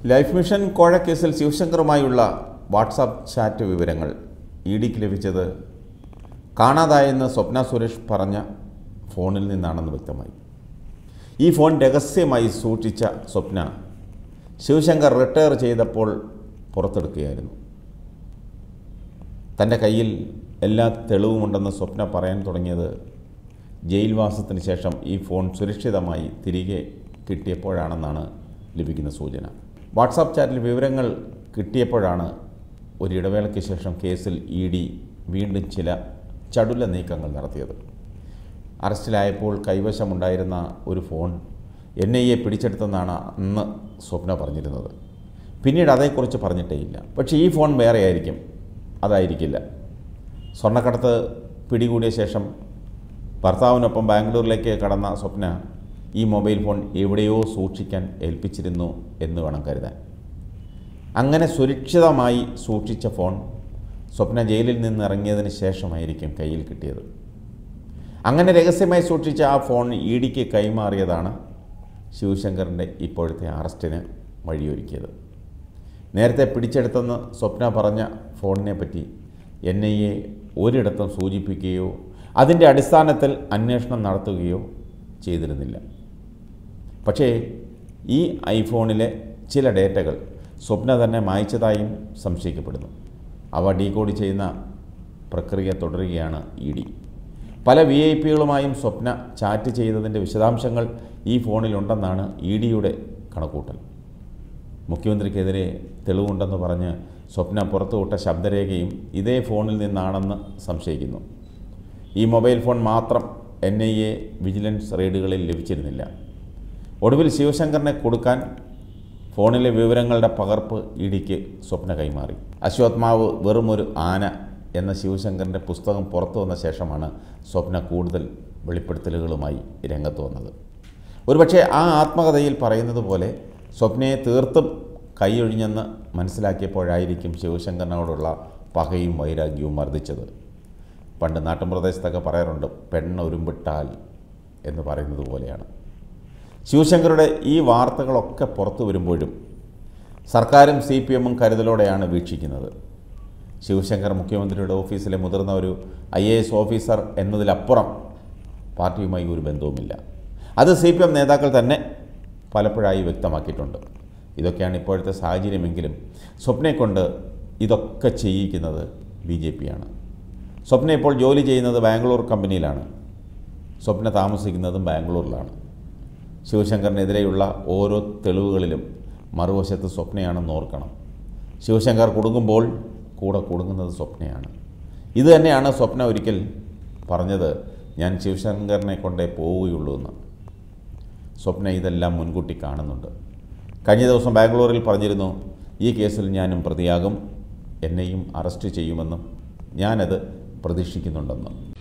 life mission കോഴ കേസിൽ ശിവശങ്കറുമായുള്ള വാട്സാപ്പ് ചാറ്റ് വിവരങ്ങൾ ഇ ഡിക്ക് ലഭിച്ചത് കാണാതായെന്ന് സ്വപ്ന സുരേഷ് പറഞ്ഞ ഫോണിൽ നിന്നാണെന്ന് വ്യക്തമായി ഈ ഫോൺ രഹസ്യമായി സൂക്ഷിച്ച സ്വപ്ന ശിവശങ്കർ റിട്ടയർ ചെയ്തപ്പോൾ പുറത്തെടുക്കുകയായിരുന്നു തൻ്റെ കയ്യിൽ എല്ലാ തെളിവുമുണ്ടെന്ന് സ്വപ്ന പറയാൻ തുടങ്ങിയത് ജയിൽവാസത്തിന് ശേഷം ഈ ഫോൺ സുരക്ഷിതമായി തിരികെ കിട്ടിയപ്പോഴാണെന്നാണ് ലഭിക്കുന്ന സൂചന വാട്സാപ്പ് ചാറ്റിൽ വിവരങ്ങൾ കിട്ടിയപ്പോഴാണ് ഒരു ഇടവേളയ്ക്ക് ശേഷം കേസിൽ ഇ ഡി വീണ്ടും ചില ചടുല നീക്കങ്ങൾ നടത്തിയത് അറസ്റ്റിലായപ്പോൾ കൈവശമുണ്ടായിരുന്ന ഒരു ഫോൺ എൻ ഐ എ പിടിച്ചെടുത്തെന്നാണ് അന്ന് സ്വപ്ന പറഞ്ഞിരുന്നത് പിന്നീട് അതേക്കുറിച്ച് പറഞ്ഞിട്ടേയില്ല പക്ഷേ ഈ ഫോൺ വേറെ ആയിരിക്കും അതായിരിക്കില്ല സ്വർണ്ണക്കടത്ത് പിടികൂടിയ ശേഷം ഭർത്താവിനൊപ്പം ബാംഗ്ലൂരിലേക്ക് കടന്ന സ്വപ്ന ഈ മൊബൈൽ ഫോൺ എവിടെയോ സൂക്ഷിക്കാൻ ഏൽപ്പിച്ചിരുന്നു എന്ന് വേണം കരുതാൻ അങ്ങനെ സുരക്ഷിതമായി സൂക്ഷിച്ച ഫോൺ സ്വപ്ന ജയിലിൽ നിന്ന് ഇറങ്ങിയതിന് ശേഷമായിരിക്കും കയ്യിൽ കിട്ടിയത് അങ്ങനെ രഹസ്യമായി സൂക്ഷിച്ച ആ ഫോൺ ഇ ഡിക്ക് കൈമാറിയതാണ് ശിവശങ്കറിൻ്റെ ഇപ്പോഴത്തെ അറസ്റ്റിന് വഴിയൊരുക്കിയത് നേരത്തെ പിടിച്ചെടുത്തെന്ന് സ്വപ്ന പറഞ്ഞ ഫോണിനെ പറ്റി എൻ ഐ എ ഒരിടത്തും സൂചിപ്പിക്കുകയോ അതിൻ്റെ അടിസ്ഥാനത്തിൽ അന്വേഷണം നടത്തുകയോ ചെയ്തിരുന്നില്ല പക്ഷേ ഈ ഐഫോണിലെ ചില ഡേറ്റകൾ സ്വപ്ന തന്നെ മായ്ച്ചതായും സംശയിക്കപ്പെടുന്നു അവ ഡീകോഡ് ചെയ്യുന്ന പ്രക്രിയ തുടരുകയാണ് ഇ ഡി പല വി ഐ പികളുമായും സ്വപ്ന ചാറ്റ് ചെയ്തതിൻ്റെ വിശദാംശങ്ങൾ ഈ ഫോണിലുണ്ടെന്നാണ് ഇ ഡിയുടെ കണക്കൂട്ടൽ മുഖ്യമന്ത്രിക്കെതിരെ തെളിവുണ്ടെന്ന് പറഞ്ഞ് സ്വപ്ന പുറത്തുവിട്ട ശബ്ദരേഖയും ഇതേ ഫോണിൽ നിന്നാണെന്ന് സംശയിക്കുന്നു ഈ മൊബൈൽ ഫോൺ മാത്രം എൻ ഐ എ വിജിലൻസ് റെയ്ഡുകളിൽ ലഭിച്ചിരുന്നില്ല ഒടുവിൽ ശിവശങ്കറിനെ കൊടുക്കാൻ ഫോണിലെ വിവരങ്ങളുടെ പകർപ്പ് ഇടിക്ക് സ്വപ്ന കൈമാറി അശ്വത്മാവ് വെറുമൊരു ആന എന്ന ശിവശങ്കറിൻ്റെ പുസ്തകം പുറത്തു വന്ന ശേഷമാണ് സ്വപ്ന കൂടുതൽ വെളിപ്പെടുത്തലുകളുമായി രംഗത്ത് വന്നത് ഒരുപക്ഷെ ആ ആത്മകഥയിൽ പറയുന്നത് പോലെ സ്വപ്നയെ തീർത്തും കൈയൊഴിഞ്ഞെന്ന് മനസ്സിലാക്കിയപ്പോഴായിരിക്കും ശിവശങ്കറിനോടുള്ള പകയും വൈരാഗ്യവും വർദ്ധിച്ചത് പണ്ട് നാട്ടുപ്രദേശത്തൊക്കെ പറയാറുണ്ട് പെണ്ണ് ഒരുമ്പിട്ടാൽ എന്ന് പറയുന്നത് പോലെയാണ് ശിവശങ്കറുടെ ഈ വാർത്തകളൊക്കെ പുറത്തു വരുമ്പോഴും സർക്കാരും സി പി എമ്മും കരുതലോടെയാണ് വീക്ഷിക്കുന്നത് ശിവശങ്കർ മുഖ്യമന്ത്രിയുടെ ഓഫീസിലെ മുതിർന്ന ഒരു ഐ എ എസ് ഓഫീസർ എന്നതിലപ്പുറം പാർട്ടിയുമായി ഒരു ബന്ധവുമില്ല അത് സി പി എം നേതാക്കൾ തന്നെ പലപ്പോഴായി വ്യക്തമാക്കിയിട്ടുണ്ട് ഇതൊക്കെയാണ് ഇപ്പോഴത്തെ സാഹചര്യമെങ്കിലും സ്വപ്നയെ കൊണ്ട് ഇതൊക്കെ ചെയ്യിക്കുന്നത് ബി ജെ പിയാണ് സ്വപ്ന ഇപ്പോൾ ജോലി ചെയ്യുന്നത് ബാംഗ്ലൂർ കമ്പനിയിലാണ് സ്വപ്ന താമസിക്കുന്നതും ബാംഗ്ലൂരിലാണ് ശിവശങ്കറിനെതിരെയുള്ള ഓരോ തെളിവുകളിലും മറുവശത്ത് സ്വപ്നയാണെന്ന് ഓർക്കണം ശിവശങ്കർ കുടുങ്ങുമ്പോൾ കൂടെ കുടുങ്ങുന്നത് സ്വപ്നയാണ് ഇത് തന്നെയാണ് സ്വപ്ന ഒരിക്കൽ പറഞ്ഞത് ഞാൻ ശിവശങ്കറിനെ കൊണ്ടേ പോവുകയുള്ളൂ എന്ന് സ്വപ്ന ഇതെല്ലാം മുൻകൂട്ടി കാണുന്നുണ്ട് കഴിഞ്ഞ ദിവസം ബാംഗ്ലൂരിൽ പറഞ്ഞിരുന്നു ഈ കേസിൽ ഞാനും പ്രതിയാകും എന്നെയും അറസ്റ്റ് ചെയ്യുമെന്നും ഞാനത് പ്രതീക്ഷിക്കുന്നുണ്ടെന്ന്